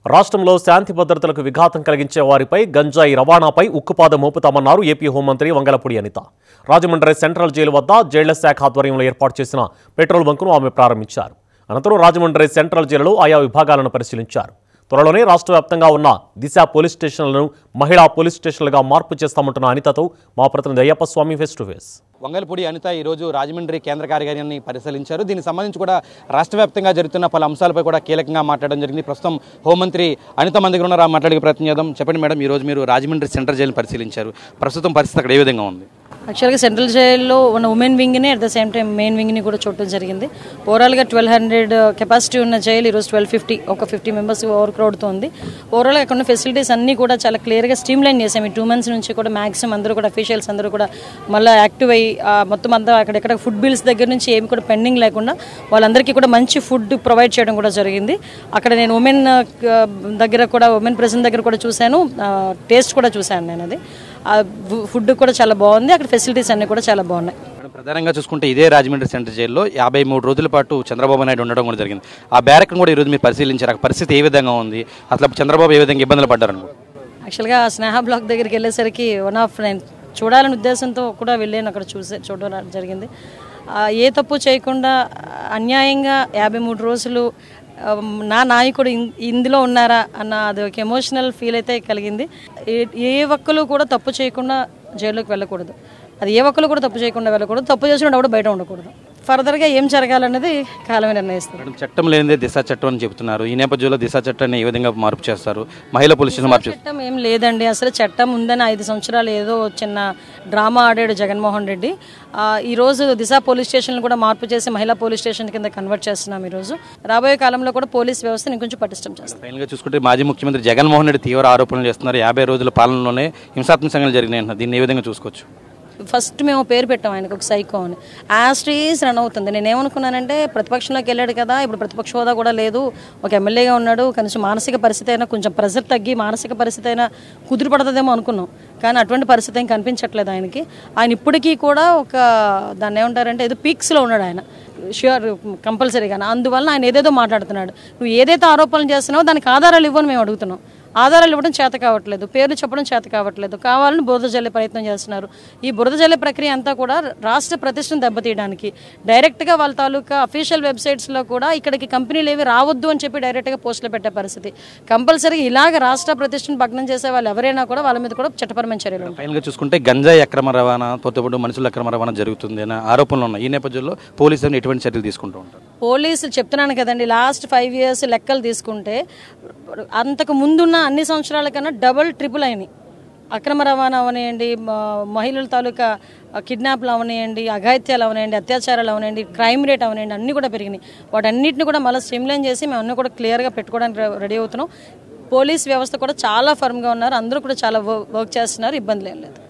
రాష్ట్రంలో శాంతి భద్రతలకు విఘాతం కలిగించే వారిపై గంజాయి రవాణాపై ఉక్కుపాదం మోపుతామన్నారు ఏపీ హోంమంత్రి వంగలపూడి అనిత రాజమండ్రి సెంట్రల్ జైలు వద్ద జైళ్ల శాఖ ఆధ్వర్యంలో ఏర్పాటు చేసిన పెట్రోల్ బంకును ఆమె ప్రారంభించారు అనంతరం రాజమండ్రి సెంట్రల్ జైలులో ఆయా విభాగాలను పరిశీలించారు త్వరలోనే రాష్ట్ర వ్యాప్తంగా ఉన్న దిశ పోలీస్ స్టేషన్లను మహిళా పోలీస్ స్టేషన్లుగా మార్పు చేస్తామంటున్న అనితతో మా ప్రతినిధి Ayyappa Swamy face to face Vangalapudi Anitha ఈరోజు రాజమండ్రి కేంద్ర కార్యాలయాన్ని పరిశీలించారు దీనికి సంబంధించి కూడా రాష్ట్ర వ్యాప్తంగా జరుగుతున్న పలు అంశాలపై కూడా కీలకంగా మాట్లాడడం జరిగింది ప్రస్తుతం హోంమంత్రి అనిత మన దగ్గర ఉన్నారు ఆ మాట్లాడే ప్రయత్నం చేద్దాం చెప్పండి మేడం ఈరోజు మీరు రాజమండ్రి సెంట్రల్ జైలు పరిశీలించారు ప్రస్తుతం పరిస్థితి అక్కడ ఏ విధంగా ఉంది యాక్చువల్గా సెంట్రల్ జైల్లో ఉన్న ఉమెన్ వింగ్ని at the same time main వింగ్ని కూడా చూడటం జరిగింది ఓవరాల్గా ట్వెల్వ్ హండ్రెడ్ కెపాసిటీ ఉన్న జైలు ఈరోజు ట్వెల్వ్ ఫిఫ్టీ ఒక ఫిఫ్టీ మెంబర్స్ ఓవర్ క్రౌడ్తో ఉంది ఓవరాల్గా అక్కడ ఉన్న ఫెసిలిటీస్ అన్నీ కూడా చాలా క్లియర్గా స్ట్రీమ్ లైన్ చేసాం ఈ టూ మంత్స్ నుంచి కూడా మ్యాక్సిమం అందరూ కూడా అఫీషియల్స్ అందరూ కూడా మళ్ళీ యాక్టివ్ అయ్యి ఆ, మొత్తం అంతా అక్కడెక్కడ ఫుడ్ బిల్స్ దగ్గర నుంచి ఏమి కూడా పెండింగ్ లేకుండా వాళ్ళందరికీ కూడా మంచి ఫుడ్ ప్రొవైడ్ చేయడం కూడా జరిగింది అక్కడ నేను ఉమెన్ దగ్గర కూడా ఉమెన్ ప్రెసిడెంట్ దగ్గర కూడా చూశాను టేస్ట్ కూడా చూశాను నేను అది ఆ ఫుడ్ కూడా చాలా బాగుంది అక్కడ ఫెసిలిటీస్ అన్నీ కూడా చాలా బాగున్నాయి మేడం ప్రధానంగా చూసుకుంటే ఇదే రాజమండ్రి సెంట్రల్ జైల్లో యాభై మూడు రోజుల పాటు చంద్రబాబు నాయుడు ఉండడం కూడా జరిగింది ఆ బ్యారక్ను కూడా ఈరోజు మీరు పరిశీలించారు ఆ పరిస్థితి ఏ విధంగా ఉంది అసలు చంద్రబాబు ఏ విధంగా ఇబ్బందులు పడ్డారు యాక్చువల్గా స్నేహ బ్లాక్ దగ్గరికి వెళ్ళేసరికి వన్ ఆఫ్ నేను చూడాలనే ఉద్దేశంతో కూడా వెళ్ళాను అక్కడ చూసే చూడడం జరిగింది ఆ, ఏ తప్పు చేయకుండా అన్యాయంగా యాభై మూడు రోజులు ఆ, నా నాయకుడు ఇన్- ఇందులో ఉన్నారా అన్న అది ఒక ఎమోషనల్ ఫీల్ అయితే కలిగింది ఏ- ఏ ఒక్కరు కూడా తప్పు చేయకుండా జైల్లోకి వెళ్ళకూడదు అది ఏ ఒక్కరు కూడా తప్పు చేయకుండా వెళ్ళకూడదు తప్పు చేసిన కూడా బయట ఉండకూడదు ఫర్దర్గా ఏం జరగాలన్నది కాలమే నిర్ణయిస్తుంది మేడం చట్టం లేనిదే దిశ చట్టం అని చెబుతున్నారు ఈ నేపథ్యంలో దిశ చట్టాన్ని ఏ విధంగా మార్పు చేస్తారు మహిళా పోలీస్ స్టేషన్ మార్పు చేస్తారు చట్టం ఏం లేదండి అసలు చట్టం ఉందని ఐదు సంవత్సరాలు ఏదో చిన్న డ్రామా ఆడాడు జగన్మోహన్ రెడ్డి ఆ, ఈ రోజు దిశ పోలీస్ స్టేషన్ కూడా మార్పు చేసి మహిళా పోలీస్ స్టేషన్ కింద కన్వర్ట్ చేస్తున్నాం ఈ రోజు రాబోయే కాలంలో కూడా పోలీస్ వ్యవస్థను ఇంకొంచెం పటిష్టం చేస్తాం ఫైనల్గా చూసుకుంటే మాజీ ముఖ్యమంత్రి జగన్మోహన్ రెడ్డి తీవ్ర ఆరోపణలు చేస్తున్నారు యాభై రోజుల పాలనలోనే హింసాత్మక సంఘటనలు జరిగినాయి అంటున్నారు. దీన్ని ఏ విధంగా చూసుకోవచ్చు ఫస్ట్ మేము పేరు పెట్టాం ఆయనకు ఒక సైకో అని యాస్ట్రీస్ రన్ అవుతుంది నేను ఏమనుకున్నానంటే ప్రతిపక్షంలోకి వెళ్ళాడు కదా ఇప్పుడు ప్రతిపక్ష హోదా కూడా లేదు ఒక ఎమ్మెల్యేగా ఉన్నాడు కనీసం మానసిక పరిస్థితి అయినా కొంచెం ప్రెజర్ తగ్గి మానసిక పరిస్థితి అయినా కుదిరి పడుతుందేమో అనుకున్నాం కానీ అటువంటి పరిస్థితి ఏం కనిపించట్లేదు ఆయనకి ఆయన ఇప్పటికీ కూడా ఒక దాన్ని ఏమంటారంటే ఏదో పీక్స్లో ఉన్నాడు ఆయన ష్యూర్ కంపల్సరీగా అందువల్ల ఆయన ఏదేదో మాట్లాడుతున్నాడు నువ్వు ఏదైతే ఆరోపణలు చేస్తున్నావో దానికి ఆధారాలు ఇవ్వని మేము అడుగుతున్నాం ఆధారాలు ఇవ్వడం చేత కావట్లేదు పేర్లు చెప్పడం చేత కావట్లేదు కావాలని బురద జల్లే ప్రయత్నం చేస్తున్నారు ఈ బురద జల్లే ప్రక్రియ అంతా కూడా రాష్ట్ర ప్రతిష్టను దెబ్బతీయడానికి డైరెక్ట్గా వాళ్ళ తాలూకా అఫీషియల్ వెబ్సైట్స్లో కూడా ఇక్కడికి కంపెనీలు ఏవి రావద్దు అని చెప్పి డైరెక్ట్గా పోస్టులు పెట్టే పరిస్థితి కంపల్సరీ ఇలాగ రాష్ట్ర ప్రతిష్టను భగ్నం చేసే వాళ్ళు ఎవరైనా కూడా వాళ్ళ మీద కూడా చట్టపరమైన చర్యలు ఉంటాయి ఫైనల్గా చూసుకుంటే గంజాయి అక్రమ రవాణా తోటపాటు మనుషుల అక్రమ రవాణా జరుగుతుంది అనే ఆరోపణలు ఉన్నాయి ఈ నేపథ్యంలో పోలీసులు ఎటువంటి చర్యలు తీసుకుంటూ ఉంటారు పోలీసులు చెప్తున్నాను కదండి లాస్ట్ ఫైవ్ ఇయర్స్ లెక్కలు తీసుకుంటే అంతకు ముందున్న అన్ని సంవత్సరాల కన్నా డబల్ ట్రిపుల్ అయినాయి అక్రమ రవాణా అవనివ్వండి మ- మహిళల తాలూకా కిడ్నాప్లు అవనివ్వండి అఘాయిత్యాలు అవనివ్వండి అత్యాచారాలు అవనివ్వండి క్రైమ్ రేట్ అవనివ్వండి అన్నీ కూడా పెరిగినాయి వాటన్నిటిని కూడా మళ్ళీ స్ట్రీమ్లైన్ చేసి మేము అన్నీ కూడా క్లియర్గా పెట్టుకోవడానికి రె- రెడీ అవుతున్నాం పోలీస్ వ్యవస్థ కూడా చాలా ఫర్మ్గా ఉన్నారు అందరూ కూడా చాలా వర్క్ చేస్తున్నారు ఇబ్బంది లేదు